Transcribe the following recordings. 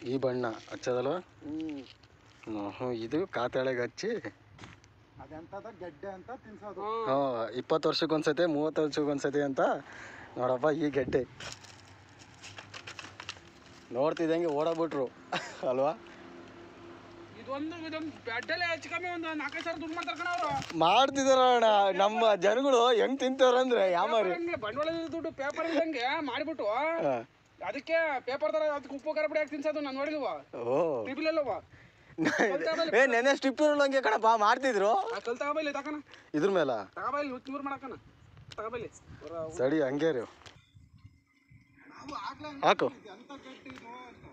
ಈ ಬಣ್ಣ ಹಚ್ಚದಲ್ವ ಹ್ಮ್ ಹ್ಞೂ ಇದು ಕಾತಾಳೆಗೆ ಹಚ್ಚಿ ಅದೆಂತದ ಗೆಡ್ಡೆ ಅಂತ ತಿನ್ಸೋದು ಹ್ಞೂ ಇಪ್ಪತ್ತು ವರ್ಷಕ್ಕೊಂದ್ಸತಿ ಮೂವತ್ತು ವರ್ಷಕ್ಕೊಂದ್ಸತಿ ಅಂತ ನೋಡಪ್ಪ ಈ ಗೆಡ್ಡೆ ನೋಡ್ತಿದ್ದಂಗೆ ಓಡಾಬಿಟ್ರು ಅಲ್ವಾ ಇದೊಂದು ಇದೊಂದು ಬೆಡ್ಡಲ್ಲೇ ಹೆಚ್ಚು ಕಮ್ಮಿ ಒಂದು ನಾಲ್ಕೈದು ಸಾವಿರ ದುಡ್ಡು ಮಾಡ್ತಾರೆ ಕಣ ಅವರು ಮಾಡ್ತಿದಾರ ಅಣ್ಣ ನಮ್ಮ ಜನಗಳು ಹೆಂಗ್ ತಿಂತಾರಂದ್ರೆ ಯಾಮಾರಿ ಬಂಡವಾಳದ ದುಡ್ಡು ಪೇಪರ್ ಇದ್ದಂಗೆ ಮಾಡಿಬಿಟ್ಟು ಹಾ. ಅದಕ್ಕೆ ಪೇಪರ್ ತರ ಅದಕ್ಕೆ ಉಪ್ಪು ಖಾರ ಪುಡಿ ಹಾಕಿ ತಿನ್ಸೋದು ನಾನು ನೋಡಿಲ್ವ ಓ ಟಿಬಿಲ್ ಅಲ್ಲವ ಏ ನೆನೆ ಸ್ಟಿಪ್ ಹಂಗೆ ಕಣಪ್ಪ ಮಾಡ್ತಿದ್ರು ಆ ಕಲ್ ತಗೋಬೈಲಿ ತಕನ ಇದ್ರ ಮೇಲ ತಗೋಬೈಲಿ ನುಚ್ಚು ನೂರು ಮಾಡಕನ ತಗೋಬೈಲಿ ಸರಿ ಹಂಗೆ ರೀ ನಾವು ಆಗ್ಲೇ ಹಾಕು ಎಂತ ಗೆಡ್ಡೆ ಇದು ಅಂತ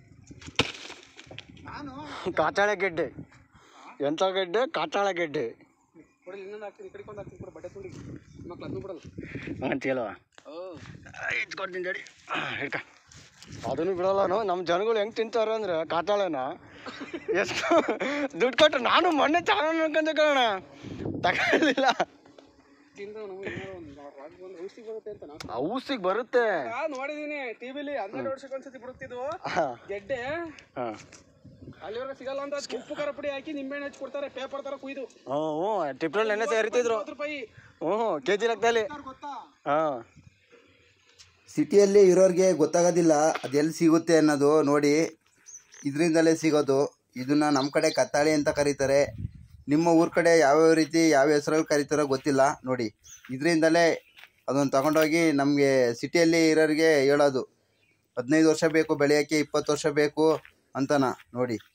ನಾನು ಕಾಚಾಳೆ ಗೆಡ್ಡೆ ಎಂಥ ಗೆಡ್ಡೆ ಕಾಚಾಳೆ ಗೆಡ್ಡೆ ಕೊಡಲಿ ಇನ್ನೊಂದು ಹಾಕ್ತೀನಿ ಈ ಕಡೆಗೆ ಒಂದು ಹಾಕ್ತೀನಿ ಕೊಡ ಬಟ್ಟೆ ತುಳಿ ಮಕ್ಳು ಅದನ್ನು ಬಿಡಲ್ಲ ಅಂತೀಯಲ್ವ ಇಟ್ಕೊಡ್ತೀನಿ ಜಡಿ ಹಿಡ್ಕ ಅದನ್ನು ಬಿಡಲ್ಲನು ನಮ್ಮ ಜನಗಳು ಹೆಂಗೆ ತಿಂತಾರೆ ಅಂದ್ರೆ ಕಾತಾಳೆನ ಎಷ್ಟು ದುಡ್ಡು ಕೊಟ್ಟು ನಾನು ಮೊನ್ನೆ ಚಾನಲ್ ಅನ್ಕೊಂಡೆ ಕಣ ತಗೊಳ್ಳಿಲ್ಲ ತಿಂದು ನಮಗೆ ಒಂದು ಒಂದು ಔಷಧಿ ಬರುತ್ತೆ ಅಂತ ನಾವು ಔಸಿಗೆ ಬರುತ್ತೆ ಆ, ನೋಡಿದೀನಿ ಟಿವಿಲಿ ಹನ್ನೆರಡು ವರ್ಷಕ್ಕೆ ಒಂದ್ಸತಿ ಬಿಡುತ್ತಿದ್ದು ಹಾಂ ಗೆಡ್ಡೆ ಹಾಂ ಅಲ್ಲಿವರೆಗೆ ಸಿಗಲ್ಲ ಅಂತ ಅದ್ಕೆ ಉಪ್ಪು ಖಾರ ಪುಡಿ ಹಾಕಿ ನಿಂಬೆಹಣ್ಣು ಹಚ್ಚಿ ಕೊಡ್ತಾರೆ ಪೇಪರ್ ತರ ಕುಯ್ದು ಹ್ಞೂ ಹ್ಞೂ ಟಿಪ್ರಲ್ಲಿ ನೆನೆ ಸೇರಿತಿದ್ರು ಮೂವತ್ತು ರೂಪಾಯಿ ಹ್ಞೂ ಕೆ ಜಿ ಲೆಕ್ಕದಲ್ಲಿ ಗೊತ್ತಾ ಹಾಂ ಸಿಟಿಯಲ್ಲಿ ಇರೋರಿಗೆ ಗೊತ್ತಾಗೋದಿಲ್ಲ ಅದೆಲ್ಲಿ ಸಿಗುತ್ತೆ ಅನ್ನೋದು ನೋಡಿ ಇದರಿಂದಲೇ ಸಿಗೋದು ಇದನ್ನ ನಮ್ಮ ಕಡೆ ಕತ್ತಾಳಿ ಅಂತ ಕರೀತಾರೆ ನಿಮ್ಮ ಊರ ಕಡೆ ಯಾವ್ಯಾವ ರೀತಿ ಯಾವ ಹೆಸರಲ್ಲಿ ಕರೀತಾರೋ ಗೊತ್ತಿಲ್ಲ ನೋಡಿ ಇದರಿಂದಲೇ ಅದನ್ನು ತಗೊಂಡೋಗಿ ನಮಗೆ ಸಿಟಿಯಲ್ಲಿ ಇರೋರಿಗೆ ಹೇಳೋದು ಹದಿನೈದು ವರ್ಷ ಬೇಕು ಬೆಳೆಯೋಕ್ಕೆ ಇಪ್ಪತ್ತು ವರ್ಷ ಬೇಕು ಅಂತನ ನೋಡಿ